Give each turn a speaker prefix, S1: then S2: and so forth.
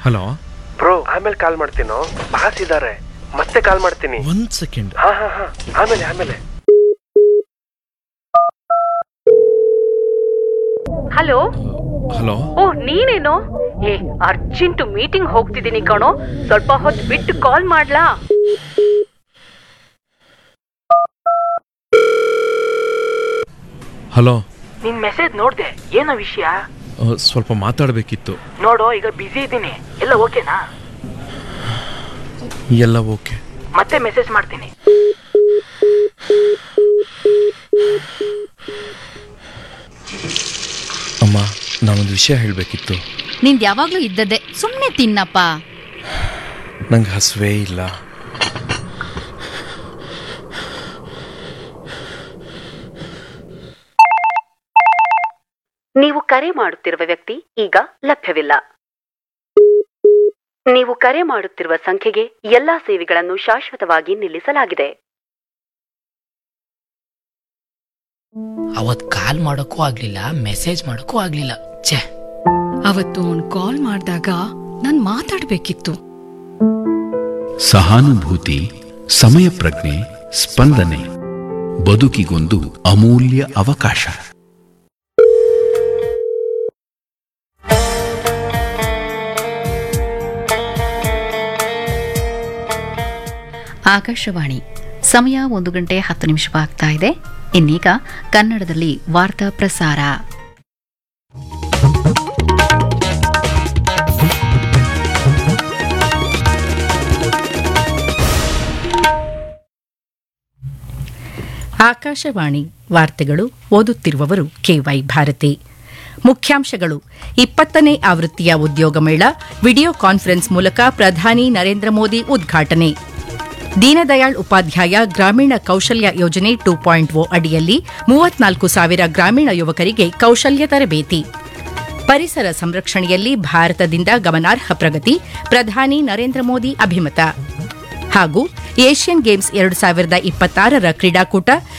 S1: hello
S2: bro ಆಮೇಲೆ ಕಾಲ್ ಮಾಡ್ತೀನೋ boss ಇದಾರೆ ಮತ್ತೆ ಕಾಲ್ ಮಾಡ್ತೀನಿ
S1: ಒಂದ್ ಸೆಕೆಂಡ್
S2: ಹಾ ಹಾ ಹಾ ಆಮೇಲೆ ಆಮೇಲೆ
S3: ಹಲೋ
S1: ಹಲೋ
S3: ಓ ನೀನೇನು ಏ ಅರ್ಜೆಂಟ್ ಮೀಟಿಂಗ್ ಹೋಗ್ತಿದ್ದೀನಿ ಕಣೋ ಸ್ವಲ್ಪ ಹೊತ್ತು ಬಿಟ್ಟು ಕಾಲ್ ಮಾಡ್ಲಾ
S1: ಹಲೋ
S4: ನಿನ್ ಮೆಸೇಜ್ ನೋಡ್ದೆ ಏನೋ ವಿಷಯ
S1: ಆ, ಸ್ವಲ್ಪ ಮಾತಾಡಬೇಕಿತ್ತು
S4: ನೋಡು ಈಗ ಬಿಸಿ ಇದ್ದೀನಿ ಎಲ್ಲ ಓಕೆನಾ
S1: ಎಲ್ಲ ಓಕೆ
S4: ಮತ್ತೆ ಮೆಸೇಜ್ ಮಾಡ್ತೀನಿ
S1: ಅಮ್ಮ ನಾನೊಂದು ವಿಷಯ ಹೇಳಬೇಕಿತ್ತು
S5: ನಿಂದ್ ಯಾವಾಗ್ಲೂ ಇದ್ದದ್ದೇ ಸುಮ್ನೆ ತಿನ್ನಪ್ಪ
S1: ನಂಗೆ ಹಸುವೇ ಇಲ್ಲ
S3: ನೀವು ಕರೆ ಮಾಡುತ್ತಿರುವ ವ್ಯಕ್ತಿ ಈಗ ಲಭ್ಯವಿಲ್ಲ ನೀವು ಕರೆ ಮಾಡುತ್ತಿರುವ ಸಂಖ್ಯೆಗೆ ಎಲ್ಲಾ ಸೇವೆಗಳನ್ನು ಶಾಶ್ವತವಾಗಿ ನಿಲ್ಲಿಸಲಾಗಿದೆ
S6: ಅವತ್ ಕಾಲ್ ಮಾಡೋಕ್ಕೂ ಆಗ್ಲಿಲ್ಲ ಮೆಸೇಜ್ ಮಾಡೋಕ್ಕೂ ಆಗ್ಲಿಲ್ಲ ಛೇ
S5: ಅವತ್ತು ಅವ್ನ್ ಕಾಲ್ ಮಾಡಿದಾಗ ನಾನ್ ಮಾತಾಡ್ಬೇಕಿತ್ತು
S7: ಸಹಾನುಭೂತಿ ಸಮಯ ಪ್ರಜ್ಞೆ ಸ್ಪಂದನೆ ಬದುಕಿಗೊಂದು ಅಮೂಲ್ಯ ಅವಕಾಶ
S5: ಆಕಾಶವಾಣಿ ಸಮಯ ಒಂದು ಗಂಟೆ ಹತ್ತು ನಿಮಿಷವಾಗ್ತಾ ಇದೆ ಇನ್ನೀಗ ಕನ್ನಡದಲ್ಲಿ ವಾರ್ತಾ ಪ್ರಸಾರ
S8: ಆಕಾಶವಾಣಿ ವಾರ್ತೆಗಳು ಓದುತ್ತಿರುವವರು ಕೆವೈ ಭಾರತಿ ಮುಖ್ಯಾಂಶಗಳು ಇಪ್ಪತ್ತನೇ ಆವೃತ್ತಿಯ ಉದ್ಯೋಗ ಮೇಳ ವಿಡಿಯೋ ಕಾನ್ಫರೆನ್ಸ್ ಮೂಲಕ ಪ್ರಧಾನಿ ನರೇಂದ್ರ ಮೋದಿ ಉದ್ಘಾಟನೆ ದೀನದಯಾಳ್ ಉಪಾಧ್ಯಾಯ ಗ್ರಾಮೀಣ ಕೌಶಲ್ಯ ಯೋಜನೆ ಟೂ ಪಾಯಿಂಟ್ ಓ ಅಡಿಯಲ್ಲಿ ಮೂವತ್ನಾಲ್ಕು ಸಾವಿರ ಗ್ರಾಮೀಣ ಯುವಕರಿಗೆ ಕೌಶಲ್ಯ ತರಬೇತಿ ಪರಿಸರ ಸಂರಕ್ಷಣೆಯಲ್ಲಿ ಭಾರತದಿಂದ ಗಮನಾರ್ಹ ಪ್ರಗತಿ ಪ್ರಧಾನಿ ನರೇಂದ್ರ ಮೋದಿ ಅಭಿಮತ ಹಾಗೂ ಏಷ್ಯನ್ ಗೇಮ್ಸ್ ಎರಡು ಸಾವಿರದ ಇಪ್ಪತ್ತಾರರ ಕ್ರೀಡಾಕೂಟ